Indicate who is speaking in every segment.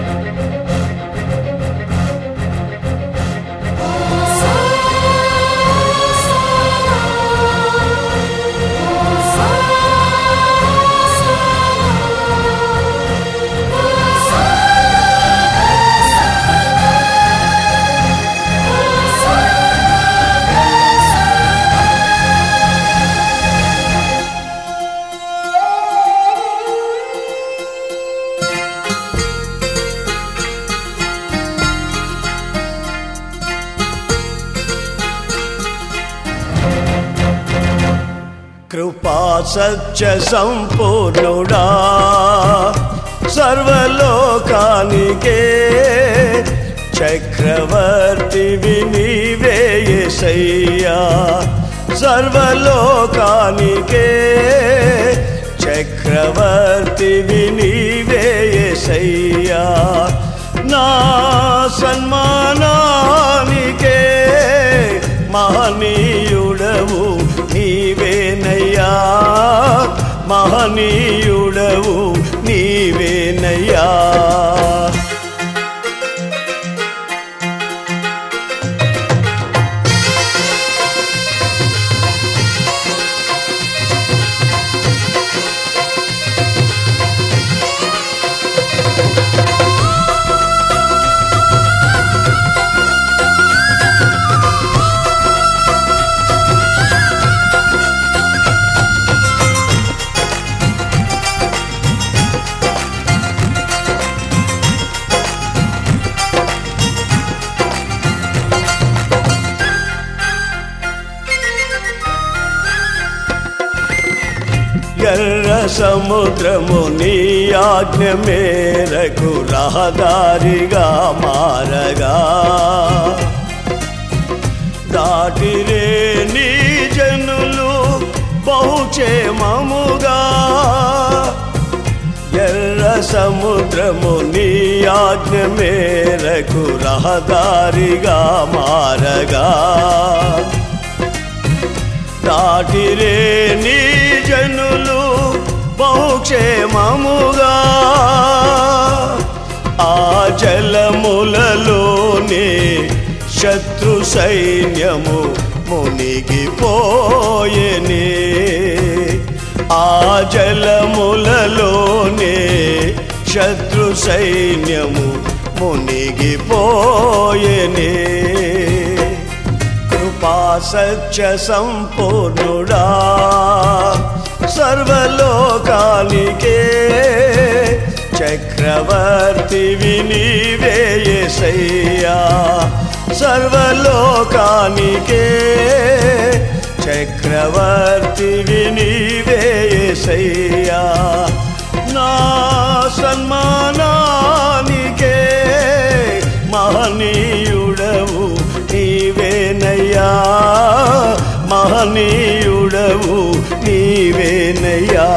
Speaker 1: కృపా సత్య సంపూర్ణుడా సర్వలోకానికే చక్రవర్తి నీవేసయ్యా సర్వలోకానికే చక్రవర్తి నీవేసయ్యా నా సన్మానానికే మహనీయుడవు నీవేనయ్యా మహనీయుడవు నీవేనయ్యా ఎర్ర సముద్రము నీ ఆజ్ఞ మేరకు రహదారిగా మారగా దాటిరే నీ జనులు బహుక్షేమముగా ఎర్ర సముద్రము నీ ఆజ్ఞ మేరకు రహదారిగా మారగా దాటిరే నీ జనులు బహుక్షేమముగా ఆ జలములలోనే శత్రు సైన్యము మునిగిపోయెనే ఆ జలములలోనే శత్రు సైన్యము మునిగిపోయెనే కృపా సత్య సంపూర్ణుడా సర్వలోకానికే చక్రవర్తి వినివేయసయ్యా సర్వలోకానికే చక్రవర్తి వినివేయసయ్యా నా సన్మానానికే మహనీయుడవు నీవేనయ్యా మహనీయుడవు నీవేనయ్యా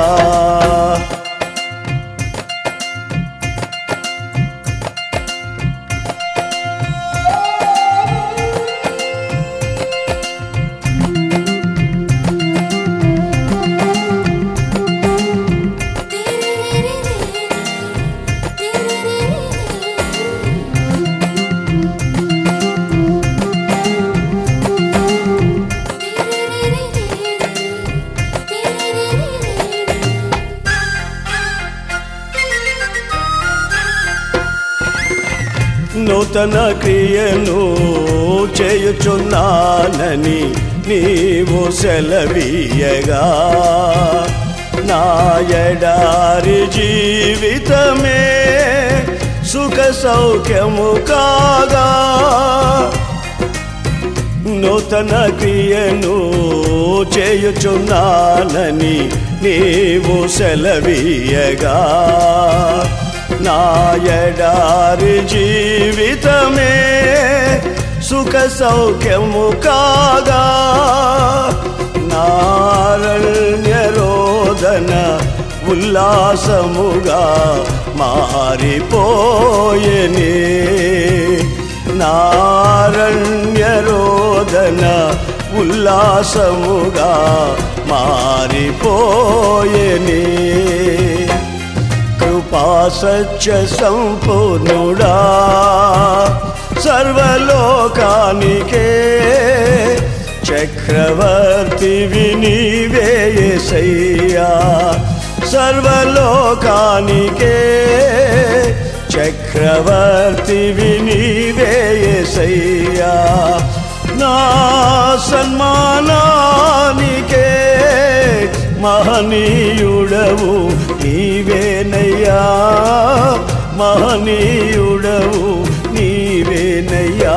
Speaker 1: నూతన క్రియను చేయుచున్నానని నీవు సెలవీయగా నా ఎడారి జీవితమే సుఖ సౌఖ్యము కాగా నూతన క్రియను చేయుచున్నానని నీవు సెలవీయగా నా ఎడారి జీవితమే సుఖ సౌఖ్యము కాగా నారణ్య రోదన ఉల్లాసముగా మారిపోయనే నారణ్య రోదన ఉల్లాసముగా మారిపోయనే కృపా కృపాసత్య సంపూర్ణుడా సర్వలోకానికే చక్రవర్తి వినివేసయ్యా సర్వలోకానికే చక్రవర్తి వినివేసయ్యా నా సన్మానానికే మహనీయుడవు నీవేనయ్యా మహనీయుడవు నీవేనయ్యా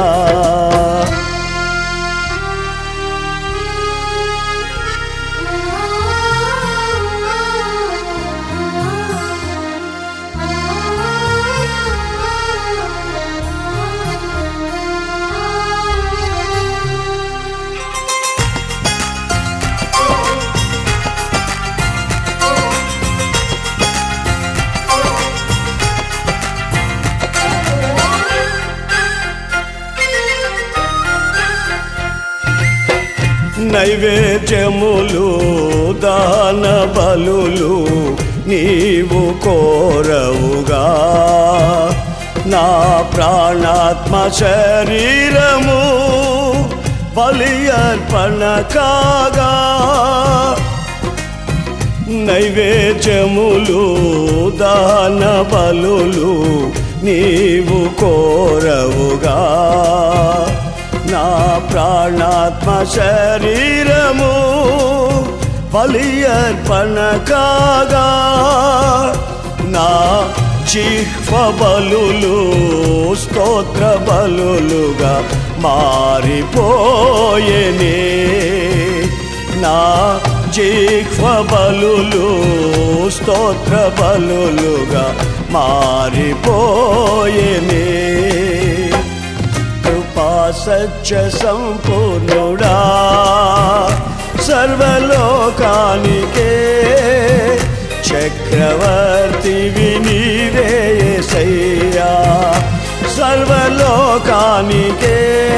Speaker 1: నైవేద్యములు దాన బలులు నీవు కోరవుగా నా ప్రాణాత్మ శరీరము బలి అర్పణ కాగా నైవేద్యములు దాన బలులు నీవు కోరవుగా నా ప్రాణాత్మ శరీరము బలి అర్పణ కాగా నా జిహ్వ బలులు స్తోత్ర బలులుగా మారిపోయేనే నా జిహ్వ బలులు స్తోత్ర బలులుగా మారిపోయేనే కృపా సత్య సంపూర్ణుడా సర్వలోకానికే చక్రవర్తి వినివేసయ్యా సర్వలోకానికే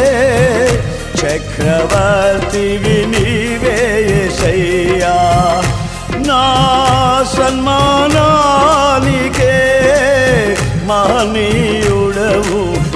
Speaker 1: చక్రవర్తి వినివేసయ్యా నా సన్మానానికే మహనీయుడవు